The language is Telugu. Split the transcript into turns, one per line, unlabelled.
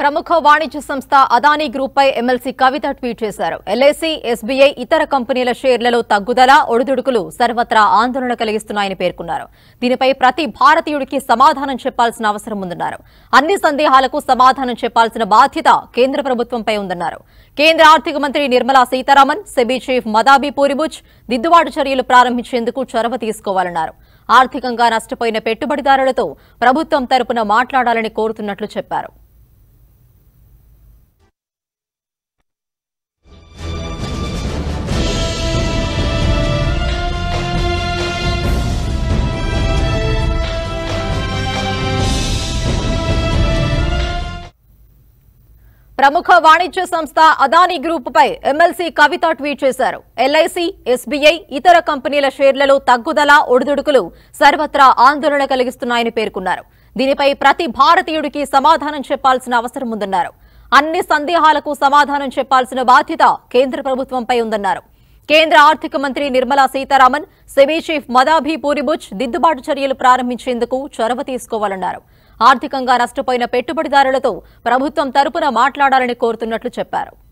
ప్రముఖ వాణిజ్య సంస్థ అదానీ గ్రూప్ పై ఎమ్మెల్సీ కవిత ట్వీట్ చేశారు ఎల్ఐసి ఎస్బీఐ ఇతర కంపెనీల షేర్లలో తగ్గుదల ఒడిదుడుకులు సర్వత్రా ఆందోళన కలిగిస్తున్నాయని పేర్కొన్నారు దీనిపై ప్రతి భారతీయుడికి సమాధానం చెప్పాల్సిన అవసరం ఉందన్నారు అన్ని సందేహాలకు సమాధానం చెప్పాల్సిన బాధ్యత కేంద్ర ప్రభుత్వంపై ఉందన్నారు కేంద్ర ఆర్థిక మంత్రి నిర్మలా సీతారామన్ సెబీ చీఫ్ మదాబీ పూరిబుచ్ దిద్దుబాటు చర్యలు ప్రారంభించేందుకు చొరవ తీసుకోవాలన్నారు ఆర్థికంగా నష్టపోయిన పెట్టుబడిదారులతో ప్రభుత్వం తరపున మాట్లాడాలని కోరుతున్నట్లు చెప్పారు ప్రముఖ వాణిజ్య సంస్థ అదానీ గ్రూప్ పై ఎమ్మెల్సీ కవిత ట్వీట్ చేశారు ఎల్ఐసి ఎస్బీఐ ఇతర కంపెనీల షేర్లలో తగ్గుదల ఒడిదుడుకులు సర్వత్రా ఆందోళన కలిగిస్తున్నాయని పేర్కొన్నారు దీనిపై ప్రతి భారతీయుడికి సమాధానం చెప్పాల్సిన అవసరం ఉందన్నారు అన్ని సందేహాలకు సమాధానం చెప్పాల్సిన బాధ్యత కేంద్ర ప్రభుత్వంపై ఉందన్నారు కేంద్ర ఆర్థిక మంత్రి నిర్మలా సీతారామన్ సెబీ చీఫ్ మదాభి పూరిబుచ్ దిద్దుబాటు చర్యలు ప్రారంభించేందుకు చొరవ తీసుకోవాలన్నారు ఆర్థికంగా నష్టపోయిన పెట్టుబడిదారులతో ప్రభుత్వం తరపున మాట్లాడాలని కోరుతున్నట్లు చెప్పారు